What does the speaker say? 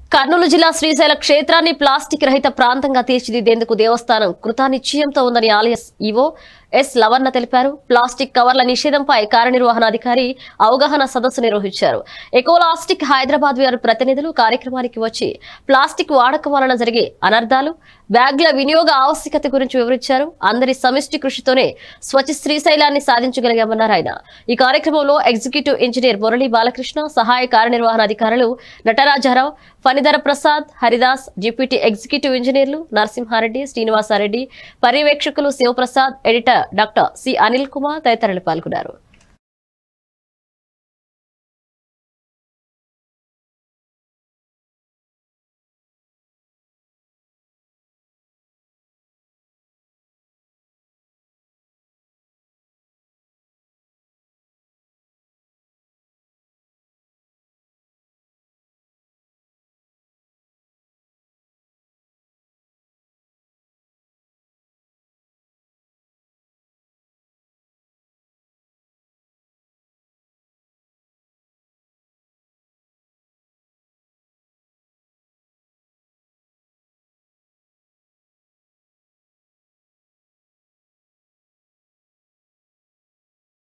కర్నూలు జిల్లా శ్రీశైల క్షేత్రాన్ని ప్లాస్టిక్ రహిత ప్రాంతంగా తీర్చిదిద్దేందుకు దేవస్థానం కృతానిశ్చయంతో ఉందని ఆలయ ఈవో ఎస్ లవన్న తెలిపారు ప్లాస్టిక్ కవర్ల నిషేధంపై కార్యనిర్వహణాధికారి అవగాహన సదస్సు నిర్వహించారు ఎకోలాస్టిక్ హైదరాబాద్ వారి ప్రతినిధులు కార్యక్రమానికి వచ్చి ప్లాస్టిక్ వాడకం వలన జరిగే అనర్థాలు బ్యాగ్ల వినియోగ ఆవశ్యకత గురించి వివరించారు అందరి సమిష్టి కృషితోనే స్వచ్ఛ శ్రీశైలాన్ని సాధించగలిగామన్నారు ఆయన ఈ కార్యక్రమంలో ఎగ్జిక్యూటివ్ ఇంజనీర్ మురళీ బాలకృష్ణ సహాయ కార్యనిర్వహణాధికారులు నటరాజారావు ఫణిధర ప్రసాద్ హరిదాస్ డిప్యూటీ ఎగ్జిక్యూటివ్ ఇంజనీర్లు నరసింహారెడ్డి శ్రీనివాసారెడ్డి పర్యవేక్షకులు Sivaprasad editor doctor C Anil Kumar తదితరులు పాల్గొన్నారు